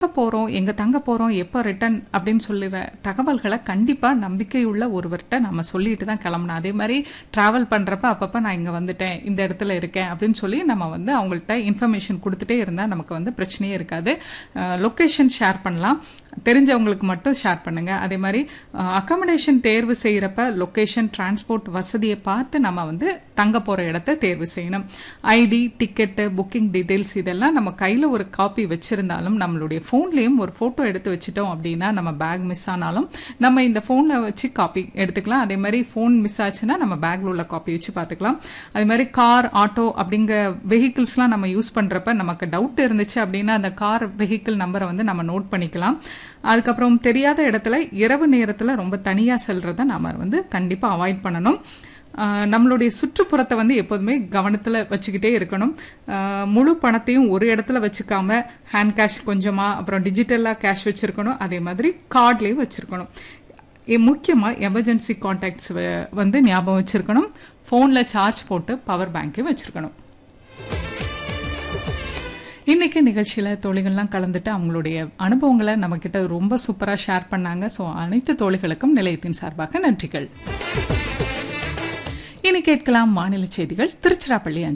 போறோம், எங்க தங்க போறோம், எப்ப ரிட்டர்ன் அப்படின்னு சொல்லிற தகவல்கள கண்டிப்பா நம்பிக்கையுள்ள ஒருவர்ட்ட நம்ம சொல்லிட்டு தான் கிளம்பணும். அதே மாரி டிராவல் பண்றப்ப அப்பப்ப நான் இங்க வந்துட்டேன், இந்த இடத்துல இருக்கேன் அப்படின்னு சொல்லி நம்ம வந்து அவங்கள்ட்ட இன்ஃபர்மேஷன் குடுத்துட்டே இருந்தா நமக்கு வந்து பிரச்சனையே இருக்காது. அ லொகேஷன் ஷேர் பண்ணலாம். தெரிஞ்சவங்களுக்கு மட்டும் ஷேர் பண்ணுங்க. அதே மாரி அ அக்காமடேஷன் தேர்வு செய்றப்ப லொகேஷன், டிரான்ஸ்போர்ட் வசதிய பார்த்து நம்ம வந்து தங்க போற இடத்த தேர்வு செய்யணும். ஐடி, டிக்கெட்டு, புக்கிங் டீட்டெயில்ஸ் இதெல்லாம் நம்ம கையில ஒரு காப்பி வச்சிருந்தாலும், நம்மளுடைய ஃபோன்லயும் ஒரு ஃபோட்டோ எடுத்து வச்சுட்டோம் அப்படின்னா, நம்ம பேக் மிஸ் ஆனாலும் நம்ம இந்த ஃபோன்ல வச்சு காப்பி எடுத்துக்கலாம். அதே மாரி ஃபோன் மிஸ் ஆச்சுன்னா நம்ம பேக்ல உள்ள காப்பி வச்சு பார்த்துக்கலாம். அதே மாரி கார், ஆட்டோ அப்படிங்கிற வெஹிக்கிள்ஸ்லாம் நம்ம யூஸ் பண்றப்ப நமக்கு டவுட் இருந்துச்சு அப்படின்னா, அந்த கார் வெஹிக்கிள் நம்பர வந்து நம்ம நோட் பண்ணிக்கலாம். அதுக்கப்புறம் தெரியாத இடத்துல இரவு நேரத்துல ரொம்ப தனியா செல்றத நாம வந்து கண்டிப்பா அவாய்ட் பண்ணணும். அ நம்மளுடைய சுற்றுப்புறத்த வந்து எப்போதுமே கவனத்துல வச்சுக்கிட்டே இருக்கணும். அ முழு பணத்தையும் ஒரு இடத்துல வச்சுக்காம, ஹேண்ட் கேஷ் கொஞ்சமா, அப்புறம் டிஜிட்டலா கேஷ் வச்சிருக்கணும். அதே மாதிரி கார்ட்லயும் வச்சிருக்கணும். எ முக்கியமா எமர்ஜென்சி கான்டாக்ட்ஸ் வ வந்து ஞாபகம் வச்சிருக்கணும். ஃபோன்ல சார்ஜ் போட்டு பவர் பேங்க்கையும் வச்சிருக்கணும். இன்னைக்கு நிகழ்ச்சியில தோழிகள்லாம் கலந்துட்டு அவங்களுடைய அனுபவங்கள நம்மகிட்ட ரொம்ப சூப்பரா ஷேர் பண்ணாங்க. ஸோ அனைத்து தோழிகளுக்கும் நிலையத்தின் சார்பாக நன்றிகள். இனி கேட்கலாம் மாநில செய்திகள் திருச்சிராப்பள்ளி